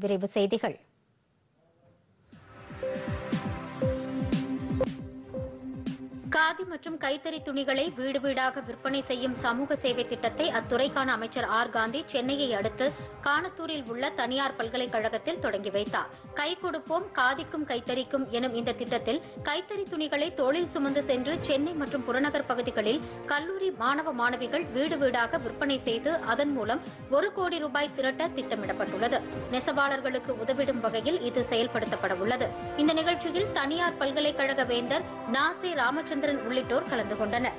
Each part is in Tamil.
விரைவு செய்திகள் காதி மற்றும் கைத்தறி துணிகளை வீடு வீடாக விற்பனை செய்யும் சமூக சேவை திட்டத்தை அத்துறைக்கான அமைச்சர் ஆர் காந்தி சென்னையை அடுத்து காணத்தூரில் உள்ள தனியார் பல்கலைக்கழகத்தில் தொடங்கி வைத்தார் கை கொடுப்போம் காதிக்கும் கைத்தறிக்கும் எனும் இந்த திட்டத்தில் கைத்தறி துணிகளை தோளில் சுமந்து சென்று சென்னை மற்றும் புறநகர் பகுதிகளில் கல்லூரி மாணவ மாணவிகள் வீடு வீடாக விற்பனை செய்து அதன் மூலம் ஒரு கோடி ரூபாய் திரட்ட திட்டமிடப்பட்டுள்ளது நெசவாளர்களுக்கு உதவிடும் வகையில் இது செயல்படுத்தப்பட உள்ளது இந்த நிகழ்ச்சியில் தனியார் பல்கலைக்கழக வேந்தர் நாசே ராமச்சந்திரன் உள்ளிட்டோர் கலந்து கொண்டனர்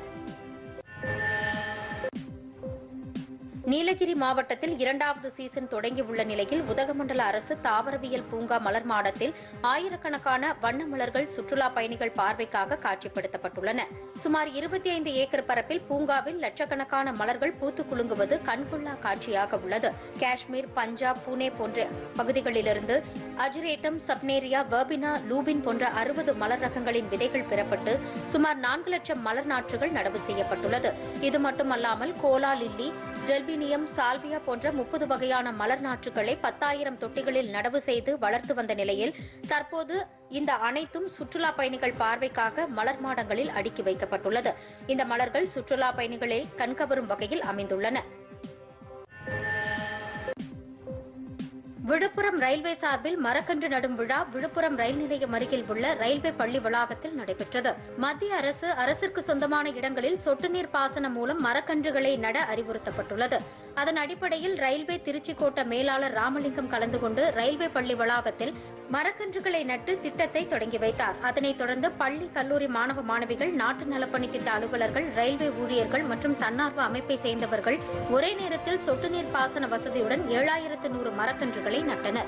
நீலகிரி மாவட்டத்தில் இரண்டாவது சீசன் தொடங்கியுள்ள நிலையில் உதகமண்டல அரசு தாவரவியல் பூங்கா மலர் மாடத்தில் ஆயிரக்கணக்கான வண்ண மலர்கள் சுற்றுலா பயணிகள் பார்வைக்காக காட்சிப்படுத்தப்பட்டுள்ளன சுமார் இருபத்தி ஐந்து ஏக்கர் பரப்பில் பூங்காவில் லட்சக்கணக்கான மலர்கள் பூத்து குலுங்குவது கண்கொள்ளா காட்சியாக உள்ளது காஷ்மீர் பஞ்சாப் புனே போன்ற பகுதிகளிலிருந்து அஜுரேட்டம் சப்னேரியா வெர்பினா லூபின் போன்ற அறுபது மலர் ரகங்களின் விதைகள் பெறப்பட்டு சுமார் நான்கு லட்சம் மலர் நாற்றுகள் நடவு செய்யப்பட்டுள்ளது இது மட்டுமல்லாமல் கோலா லில்லி ஜெல்பினியம் சால்வியா போன்ற முப்பது வகையான மலர் நாற்றுகளை பத்தாயிரம் தொட்டிகளில் நடவு செய்து வளர்த்து வந்த நிலையில் தற்போது இந்த அனைத்தும் சுற்றுலா பயணிகள் பார்வைக்காக மலர் மாடங்களில் அடுக்கி வைக்கப்பட்டுள்ளது இந்த மலர்கள் சுற்றுலா பயணிகளை கண்கவரும் வகையில் அமைந்துள்ளன விழுப்புரம் ரயில்வே சார்பில் மரக்கன்று நடும் விழா விழுப்புரம் ரயில் நிலையம் அருகில் உள்ள ரயில்வே பள்ளி வளாகத்தில் நடைபெற்றது மத்திய அரசு அரசிற்கு சொந்தமான இடங்களில் சொட்டு நீர் பாசனம் மூலம் மரக்கன்றுகளை நட அறிவுறுத்தப்பட்டுள்ளது அதன் அடிப்படையில் ரயில்வே திருச்சி கோட்ட மேலாளர் ராமலிங்கம் கலந்து கொண்டு ரயில்வே பள்ளி வளாகத்தில் மரக்கன்றுகளை நட்டு திட்டத்தை தொடங்கி வைத்தார் அதனைத் தொடர்ந்து பள்ளி கல்லூரி மாணவ மாணவிகள் நாட்டு நலப்பணி திட்ட அலுவலர்கள் ரயில்வே ஊழியர்கள் மற்றும் தன்னார்வ அமைப்பை சேர்ந்தவர்கள் ஒரே நேரத்தில் சொட்டு நீர் பாசன வசதியுடன் ஏழாயிரத்து நூறு மரக்கன்றுகளை நட்டனர்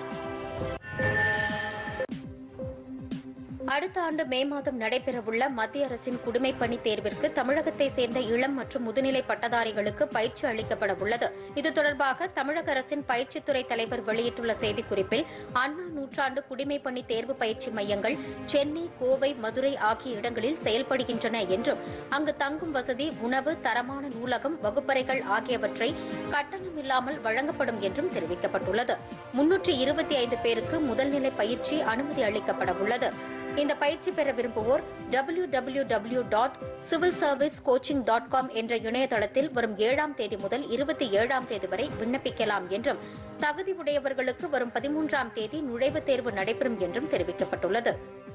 அடுத்த ஆண்டு மே மாதம் நடைபெறவுள்ள மத்திய அரசின் குடிமைப் பணி தேர்விற்கு தமிழகத்தை சேர்ந்த இளம் மற்றும் முதுநிலை பட்டதாரிகளுக்கு பயிற்சி அளிக்கப்பட உள்ளது இது தொடர்பாக தமிழக அரசின் பயிற்சித்துறை தலைவர் வெளியிட்டுள்ள செய்திக்குறிப்பில் அண்ணா நூற்றாண்டு குடிமைப் பணி தேர்வு பயிற்சி மையங்கள் சென்னை கோவை மதுரை ஆகிய இடங்களில் செயல்படுகின்றன என்றும் அங்கு தங்கும் வசதி உணவு தரமான நூலகம் வகுப்பறைகள் ஆகியவற்றை கட்டணமில்லாமல் வழங்கப்படும் என்றும் தெரிவிக்கப்பட்டுள்ளது முன்னூற்று இருபத்தி ஐந்து பேருக்கு முதல்நிலை பயிற்சி அனுமதி அளிக்கப்பட உள்ளது இந்த பயிற்சி பெற விரும்புவோர் W W W dot civil service coaching dot com என்ற இணையதளத்தில் வரும் ஏழாம் தேதி முதல் இருபத்தி ஏழாம் தேதி வரை விண்ணப்பிக்கலாம் என்றும் தகுதி உடையவர்களுக்கு வரும் பதிமூன்றாம் தேதி நுழைவுத் தேர்வு நடைபெறும் என்றும் தெரிவிக்கப்பட்டுள்ளது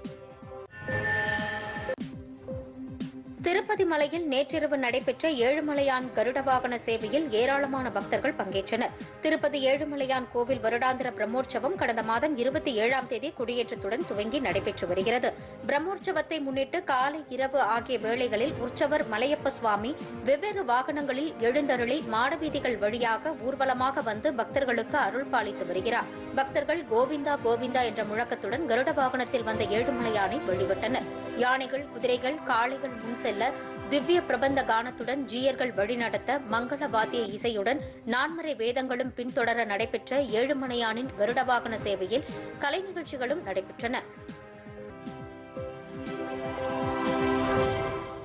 திருப்பதி மலையில் நேற்றிரவு நடைபெற்ற ஏழுமலையான் கருட வாகன சேவையில் ஏராளமான பக்தர்கள் பங்கேற்றனர் திருப்பதி ஏழுமலையான் கோவில் வருடாந்திர பிரம்மோற்சவம் கடந்த மாதம் இருபத்தி ஏழாம் தேதி கொடியேற்றத்துடன் துவங்கி நடைபெற்று வருகிறது பிரம்மோற்சவத்தை முன்னிட்டு காலை இரவு ஆகிய வேளைகளில் உற்சவர் மலையப்ப சுவாமி வெவ்வேறு வாகனங்களில் எழுந்தருளி மாடவீதிகள் வழியாக ஊர்வலமாக வந்து பக்தர்களுக்கு அருள் பாலித்து வருகிறார் பக்தர்கள் கோவிந்தா கோவிந்தா என்ற முழக்கத்துடன் கருட வாகனத்தில் வந்த ஏழுமலையானை வழிபட்டனர் யானைகள் குதிரைகள் காளைகள் முன் செல்ல திவ்ய பிரபந்த கானத்துடன் ஜீயர்கள் வழிநடத்த மங்கள வாத்திய இசையுடன் நான்மறை வேதங்களும் பின்தொடர நடைபெற்ற ஏழுமலையானின் கருட வாகன சேவையில் கலை நிகழ்ச்சிகளும் நடைபெற்றன